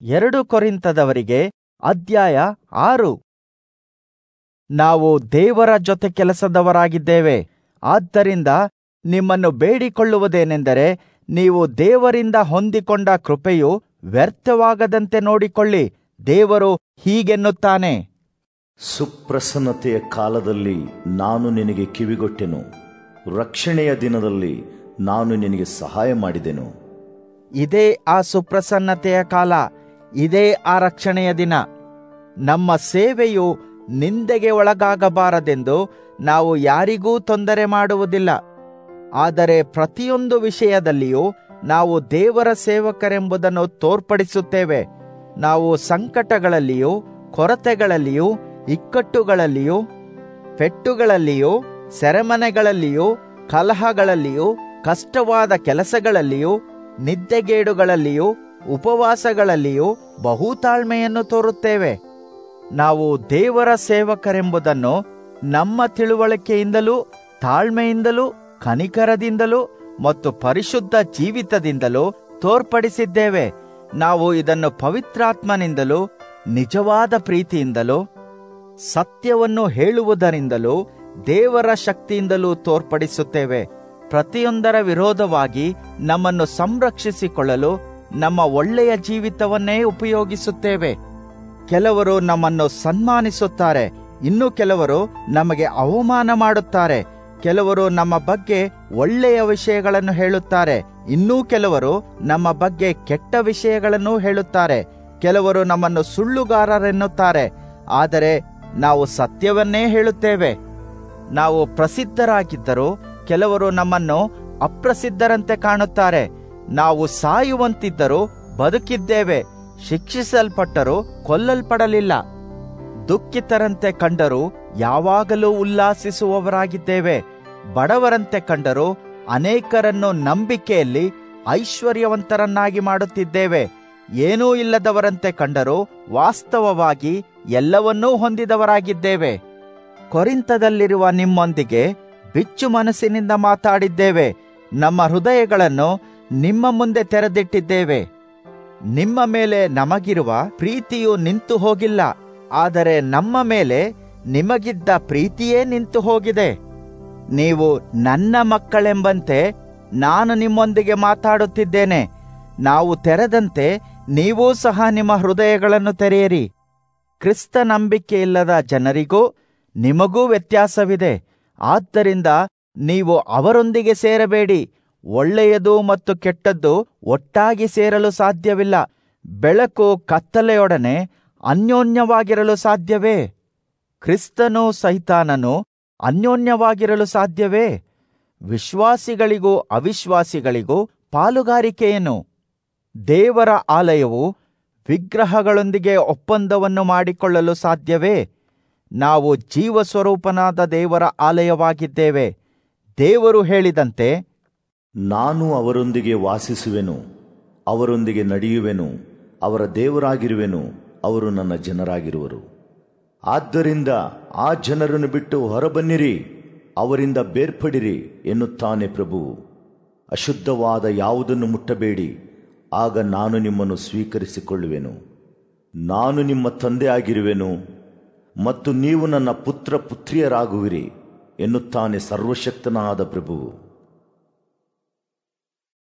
ಎರಡು ಕೊರಿಂತದವರಿಗೆ ಅಧ್ಯಾಯ ಆರು ನಾವು ದೇವರ ಜೊತೆ ಕೆಲಸದವರಾಗಿದ್ದೇವೆ ಆದ್ದರಿಂದ ನಿಮ್ಮನ್ನು ಬೇಡಿಕೊಳ್ಳುವುದೇನೆಂದರೆ ನೀವು ದೇವರಿಂದ ಹೊಂದಿಕೊಂಡ ಕೃಪೆಯು ವ್ಯರ್ಥವಾಗದಂತೆ ನೋಡಿಕೊಳ್ಳಿ ದೇವರು ಹೀಗೆನ್ನುತ್ತಾನೆ ಸುಪ್ರಸನ್ನತೆಯ ಕಾಲದಲ್ಲಿ ನಾನು ನಿನಗೆ ಕಿವಿಗೊಟ್ಟೆನು ರಕ್ಷಣೆಯ ದಿನದಲ್ಲಿ ನಾನು ನಿನಗೆ ಸಹಾಯ ಮಾಡಿದೆನು ಇದೇ ಆ ಸುಪ್ರಸನ್ನತೆಯ ಕಾಲ ಇದೇ ಆ ರಕ್ಷಣೆಯ ದಿನ ನಮ್ಮ ಸೇವೆಯು ನಿಂದೆಗೆ ಒಳಗಾಗಬಾರದೆಂದು ನಾವು ಯಾರಿಗೂ ತೊಂದರೆ ಮಾಡುವುದಿಲ್ಲ ಆದರೆ ಪ್ರತಿಯೊಂದು ವಿಷಯದಲ್ಲಿಯೂ ನಾವು ದೇವರ ಸೇವಕರೆಂಬುದನ್ನು ತೋರ್ಪಡಿಸುತ್ತೇವೆ ನಾವು ಸಂಕಟಗಳಲ್ಲಿಯೂ ಕೊರತೆಗಳಲ್ಲಿಯೂ ಇಕ್ಕಟ್ಟುಗಳಲ್ಲಿಯೂ ಪೆಟ್ಟುಗಳಲ್ಲಿಯೂ ಸೆರೆಮನೆಗಳಲ್ಲಿಯೂ ಕಲಹಗಳಲ್ಲಿಯೂ ಕಷ್ಟವಾದ ಕೆಲಸಗಳಲ್ಲಿಯೂ ನಿದ್ದೆಗೇಡುಗಳಲ್ಲಿಯೂ ಉಪವಾಸಗಳಲ್ಲಿಯೂ ಬಹುತಾಳ್ಮೆಯನ್ನು ತೋರುತ್ತೇವೆ ನಾವು ದೇವರ ಸೇವಕರೆಂಬುದನ್ನು ನಮ್ಮ ತಿಳುವಳಿಕೆಯಿಂದಲೂ ತಾಳ್ಮೆಯಿಂದಲೂ ಕನಿಕರದಿಂದಲೂ ಮತ್ತು ಪರಿಶುದ್ಧ ಜೀವಿತದಿಂದಲೂ ತೋರ್ಪಡಿಸಿದ್ದೇವೆ ನಾವು ಇದನ್ನು ಪವಿತ್ರಾತ್ಮನಿಂದಲೂ ನಿಜವಾದ ಪ್ರೀತಿಯಿಂದಲೂ ಸತ್ಯವನ್ನು ಹೇಳುವುದರಿಂದಲೂ ದೇವರ ಶಕ್ತಿಯಿಂದಲೂ ತೋರ್ಪಡಿಸುತ್ತೇವೆ ಪ್ರತಿಯೊಂದರ ವಿರೋಧವಾಗಿ ನಮ್ಮನ್ನು ಸಂರಕ್ಷಿಸಿಕೊಳ್ಳಲು ನಮ್ಮ ಒಳ್ಳೆಯ ಜೀವಿತವನ್ನೇ ಉಪಯೋಗಿಸುತ್ತೇವೆ ಕೆಲವರು ನಮ್ಮನ್ನು ಸನ್ಮಾನಿಸುತ್ತಾರೆ ಇನ್ನು ಕೆಲವರು ನಮಗೆ ಅವಮಾನ ಮಾಡುತ್ತಾರೆ ಕೆಲವರು ನಮ್ಮ ಬಗ್ಗೆ ಒಳ್ಳೆಯ ವಿಷಯಗಳನ್ನು ಹೇಳುತ್ತಾರೆ ಇನ್ನೂ ಕೆಲವರು ನಮ್ಮ ಬಗ್ಗೆ ಕೆಟ್ಟ ವಿಷಯಗಳನ್ನು ಹೇಳುತ್ತಾರೆ ಕೆಲವರು ನಮ್ಮನ್ನು ಸುಳ್ಳುಗಾರರೆನ್ನುತ್ತಾರೆ ಆದರೆ ನಾವು ಸತ್ಯವನ್ನೇ ಹೇಳುತ್ತೇವೆ ನಾವು ಪ್ರಸಿದ್ಧರಾಗಿದ್ದರೂ ಕೆಲವರು ನಮ್ಮನ್ನು ಅಪ್ರಸಿದ್ಧರಂತೆ ಕಾಣುತ್ತಾರೆ ನಾವು ಸಾಯುವಂತಿದ್ದರೂ ಬದುಕಿದ್ದೇವೆ ಶಿಕ್ಷಿಸಲ್ಪಟ್ಟರೂ ಕೊಲ್ಲಲ್ಪಡಲಿಲ್ಲ ದುಃಖಿತರಂತೆ ಕಂಡರೂ ಯಾವಾಗಲೂ ಉಲ್ಲಾಸಿಸುವವರಾಗಿದ್ದೇವೆ ಬಡವರಂತೆ ಕಂಡರೂ ಅನೇಕರನ್ನು ನಂಬಿಕೆಯಲ್ಲಿ ಐಶ್ವರ್ಯವಂತರನ್ನಾಗಿ ಮಾಡುತ್ತಿದ್ದೇವೆ ಏನೂ ಇಲ್ಲದವರಂತೆ ಕಂಡರೂ ವಾಸ್ತವವಾಗಿ ಎಲ್ಲವನ್ನೂ ಹೊಂದಿದವರಾಗಿದ್ದೇವೆ ಕೊರಿಂತದಲ್ಲಿರುವ ನಿಮ್ಮೊಂದಿಗೆ ಬಿಚ್ಚು ಮನಸ್ಸಿನಿಂದ ಮಾತಾಡಿದ್ದೇವೆ ನಮ್ಮ ಹೃದಯಗಳನ್ನು ನಿಮ್ಮ ಮುಂದೆ ತೆರೆದಿಟ್ಟಿದ್ದೇವೆ ನಿಮ್ಮ ಮೇಲೆ ನಮಗಿರುವ ಪ್ರೀತಿಯು ನಿಂತು ಹೋಗಿಲ್ಲ ಆದರೆ ನಮ್ಮ ಮೇಲೆ ನಿಮಗಿದ್ದ ಪ್ರೀತಿಯೇ ನಿಂತು ಹೋಗಿದೆ ನೀವು ನನ್ನ ಮಕ್ಕಳೆಂಬಂತೆ ನಾನು ನಿಮ್ಮೊಂದಿಗೆ ಮಾತಾಡುತ್ತಿದ್ದೇನೆ ನಾವು ತೆರೆದಂತೆ ನೀವೂ ಸಹ ನಿಮ್ಮ ಹೃದಯಗಳನ್ನು ತೆರೆಯಿರಿ ಕ್ರಿಸ್ತ ನಂಬಿಕೆಯಿಲ್ಲದ ಜನರಿಗೂ ನಿಮಗೂ ವ್ಯತ್ಯಾಸವಿದೆ ಆದ್ದರಿಂದ ನೀವು ಅವರೊಂದಿಗೆ ಸೇರಬೇಡಿ ಒಳ್ಳೆಯದು ಮತ್ತು ಕೆಟ್ಟದ್ದು ಒಟ್ಟಾಗಿ ಸೇರಲು ಸಾಧ್ಯವಿಲ್ಲ ಬೆಳಕು ಕತ್ತಲೆಯೊಡನೆ ಅನ್ಯೋನ್ಯವಾಗಿರಲು ಸಾಧ್ಯವೇ ಕ್ರಿಸ್ತನೂ ಸೈತಾನನು ಅನ್ಯೋನ್ಯವಾಗಿರಲು ಸಾಧ್ಯವೇ ವಿಶ್ವಾಸಿಗಳಿಗೂ ಅವಿಶ್ವಾಸಿಗಳಿಗೂ ಪಾಲುಗಾರಿಕೆಯೇನು ದೇವರ ಆಲಯವು ವಿಗ್ರಹಗಳೊಂದಿಗೆ ಒಪ್ಪಂದವನ್ನು ಮಾಡಿಕೊಳ್ಳಲು ಸಾಧ್ಯವೇ ನಾವು ಜೀವಸ್ವರೂಪನಾದ ದೇವರ ಆಲಯವಾಗಿದ್ದೇವೆ ದೇವರು ಹೇಳಿದಂತೆ ನಾನು ಅವರೊಂದಿಗೆ ವಾಸಿಸುವೆನು ಅವರೊಂದಿಗೆ ನಡೆಯುವೆನು ಅವರ ದೇವರಾಗಿರುವೆನು ಅವರು ನನ್ನ ಜನರಾಗಿರುವರು ಆದ್ದರಿಂದ ಆ ಜನರನ್ನು ಬಿಟ್ಟು ಹೊರಬನ್ನಿರಿ ಅವರಿಂದ ಬೇರ್ಪಡಿರಿ ಎನ್ನುತ್ತಾನೆ ಪ್ರಭು ಅಶುದ್ಧವಾದ ಯಾವುದನ್ನು ಮುಟ್ಟಬೇಡಿ ಆಗ ನಾನು ನಿಮ್ಮನ್ನು ಸ್ವೀಕರಿಸಿಕೊಳ್ಳುವೆನು ನಾನು ನಿಮ್ಮ ತಂದೆ ಆಗಿರುವೆನು ಮತ್ತು ನೀವು ನನ್ನ ಪುತ್ರ ಪುತ್ರಿಯರಾಗುವಿರಿ ಎನ್ನುತ್ತಾನೆ ಸರ್ವಶಕ್ತನಾದ ಪ್ರಭು